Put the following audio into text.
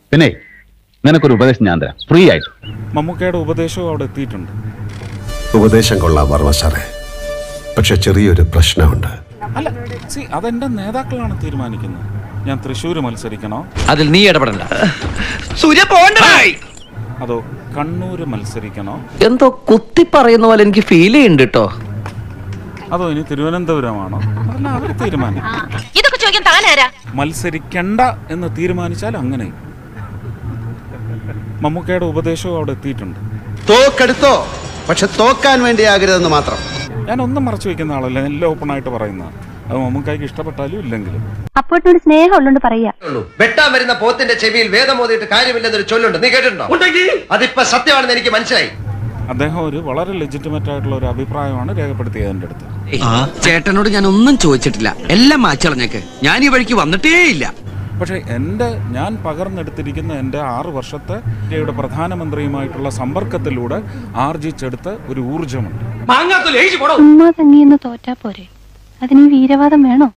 പിന്നെ നിനക്കൊരു ഉപദേശം ഞാൻ തരാം ഫ്രീ ആയിട്ട് മമ്മൂക്കയുടെ ഉപദേശവും അവിടെ എത്തിയിട്ടുണ്ട് ഉപദേശം കൊള്ളാം വർമ്മ സാറേ പക്ഷെ ചെറിയൊരു പ്രശ്നമുണ്ട് അല്ല സി അതെന്റെ നേതാക്കളാണ് തീരുമാനിക്കുന്നത് ഞാൻ തൃശ്ശൂർ മത്സരിക്കണോ അതിൽ നീ ഇടപെടണ്ട സൂര്യ പോണ്ടായി അതോ കണ്ണൂർ മത്സരിക്കണോ എന്തോ കുത്തി പറയുന്ന പോലെ എനിക്ക് ഫീൽ ചെയ്യുന്നുണ്ട് കേട്ടോ അതോ ഇനി തിരുവനന്തപുരമാണോ അതല്ല അവർ തീരുമാനിക്കും ഇതൊക്കെ ചോദിക്കാൻ താനാരാ മത്സരിക്കണ്ട എന്ന് തീരുമാനിച്ചാൽ അങ്ങനെ മമ്മൂക്കയുടെ ഉപദേശവും അവിടെ എത്തിയിട്ടുണ്ട് തോക്കെടുത്തോ പക്ഷെ തോക്കാൻ വേണ്ടി ആകരുതെന്ന് മാത്രം ഞാൻ ഒന്നും മറച്ചു വെക്കുന്ന ആളല്ല എല്ലാം ഓപ്പൺ ആയിട്ട് പറയുന്നത് അത് മമ്മൂക്കായ്ക്ക് ഇഷ്ടപ്പെട്ടാലും ഇല്ലെങ്കിലും അപ്പോട്ടിനോട് സ്നേഹം ഉള്ളോണ്ട് പറയാ വെട്ടാൻ വരുന്ന പോത്തിന്റെ ചെവിയിൽ വേദം മോതിയിട്ട് കാര്യമില്ലെന്നൊരു ചൊല്ലുണ്ട് നീ കേട്ടിട്ടുണ്ടോ അതിപ്പോ സത്യമാണെന്ന് എനിക്ക് മനസ്സിലായി അദ്ദേഹം ഒരു വളരെ ലെജിറ്റിമേറ്റ് ആയിട്ടുള്ള ഒരു അഭിപ്രായമാണ് രേഖപ്പെടുത്തിയത് എൻ്റെ അടുത്ത് ചേട്ടനോട് ഞാൻ ഒന്നും ചോദിച്ചിട്ടില്ല എല്ലാം മാച്ചളഞ്ഞേക്ക് ഞാൻ ഈ വഴിക്ക് വന്നിട്ടേ ഇല്ല പക്ഷേ എൻ്റെ ഞാൻ പകർന്നെടുത്തിരിക്കുന്ന എൻ്റെ ആറ് വർഷത്തെ ഇന്ത്യയുടെ പ്രധാനമന്ത്രിയുമായിട്ടുള്ള സമ്പർക്കത്തിലൂടെ ആർജിച്ചെടുത്ത ഒരു ഊർജമുണ്ട് ചുമ്മാ തങ്ങിയെന്ന് തോറ്റാ പോരെ അതിന് ഈ വീരവാദം വേണോ